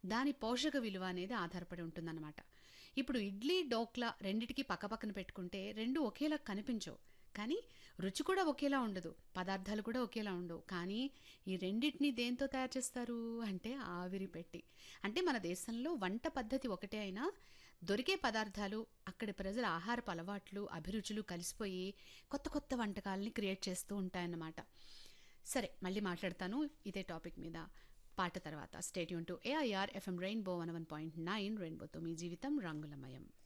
దాని పోషక విలువ అనేది ఆధారపడి ఉంటుందన్నమాట ఇప్పుడు ఇడ్లీ డోక్లా రెండిటికి పక్కపక్కన పెట్టుకుంటే రెండు ఒకేలా కనిపించవు కానీ రుచి కూడా ఒకేలా ఉండదు పదార్థాలు కూడా ఒకేలా ఉండవు కానీ ఈ రెండింటిని దేంతో తయారు చేస్తారు అంటే ఆవిరి పెట్టి అంటే మన దేశంలో వంట పద్ధతి ఒకటే అయినా దొరికే పదార్థాలు అక్కడి ప్రజల ఆహారపు అలవాట్లు అభిరుచులు కలిసిపోయి కొత్త కొత్త వంటకాలని క్రియేట్ చేస్తూ ఉంటాయన్నమాట సరే మళ్ళీ మాట్లాడతాను ఇదే టాపిక్ మీద పాట తర్వాత stay tuned to AIR FM rainbow one one point nine రెయిన్బోతో మీ జీవితం రంగులమయం